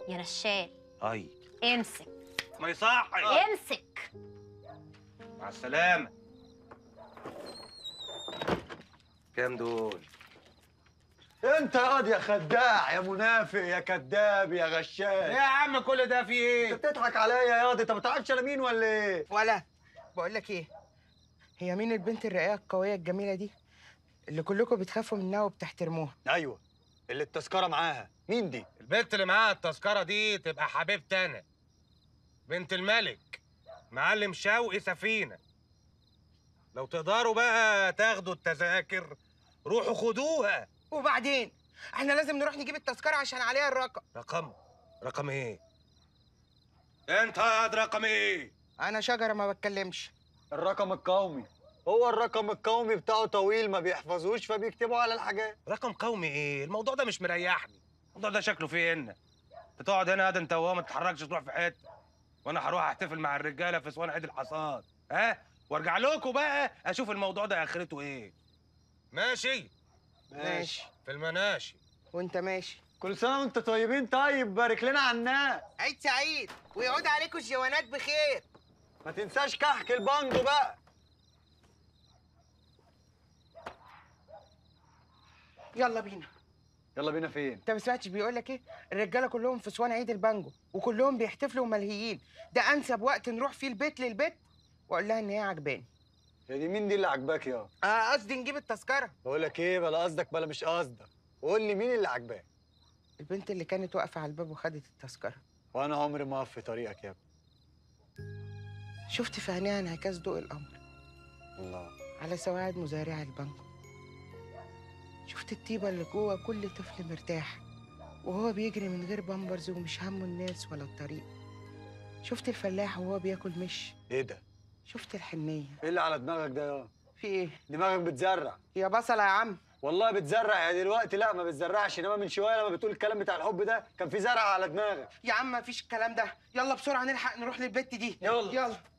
يا رشاد اي امسك ما يصحي امسك مع السلامة كام دول؟ انت ياض يا خداع يا منافق يا كذاب يا ايه غشاش يا عم كل ده في ايه؟ انت بتضحك عليا ياض انت ما بتعرفش انا مين ولا ايه ولا بقول لك ايه هي مين البنت الرقيقه القويه الجميله دي اللي كلكم بتخافوا منها وبتحترموها ايوه اللي التذكره معاها مين دي البنت اللي معاها التذكرة دي تبقى حبيبتي انا بنت الملك معلم شوقي سفينة لو تقدروا بقى تاخدوا التذاكر روحوا خدوها وبعدين احنا لازم نروح نجيب التذكره عشان عليها الرقم رقم رقم ايه؟ انت يا رقم ايه؟ انا شجره ما بتكلمش الرقم القومي هو الرقم القومي بتاعه طويل ما بيحفظوش فبيكتبوا على الحاجات رقم قومي ايه؟ الموضوع ده مش مريحني الموضوع ده شكله فيه هنا انت تقعد هنا ده انت وهو ما تتحركش تروح في حته وانا هروح احتفل مع الرجاله في اسوان عيد الحصاد ها وارجع لكم بقى اشوف الموضوع ده اخرته ايه ماشي ماشي في المناشي وانت ماشي كل سنه وانت طيبين طيب بارك لنا على الناس عيد سعيد ويعود عليكم الجوانات بخير ما تنساش كحك البانجو بقى يلا بينا يلا بينا فين انت ما سمعتش بيقول لك ايه الرجاله كلهم في اسوان عيد البانجو وكلهم بيحتفلوا وملهيين ده انسب وقت نروح فيه البيت للبيت واقول لها ان هي عجباني هي دي مين دي اللي عجباك يا اه قصدي نجيب التذكره بقول لك ايه بلا قصدك بلا مش قصدك قول لي مين اللي عجباك البنت اللي كانت واقفه على الباب وخدت التذكره وانا عمري ما اقف في طريقك يا ابني شفت في عينيها انعكاس ضوء القمر الله على سواعد مزارع البانجو شفت الطيبة اللي جوه كل طفل مرتاح وهو بيجري من غير بامبرز ومش همه الناس ولا الطريق شفت الفلاح وهو بياكل مش ايه ده شفت الحنية ايه اللي على دماغك ده يا في ايه دماغك بتزرع يا بصلة يا عم والله بتزرع يا دلوقتي لا ما بتزرعش انما من شويه لما بتقول الكلام بتاع الحب ده كان في زرع على دماغك يا عم مفيش الكلام ده يلا بسرعة نلحق نروح للبت دي يلا. يلا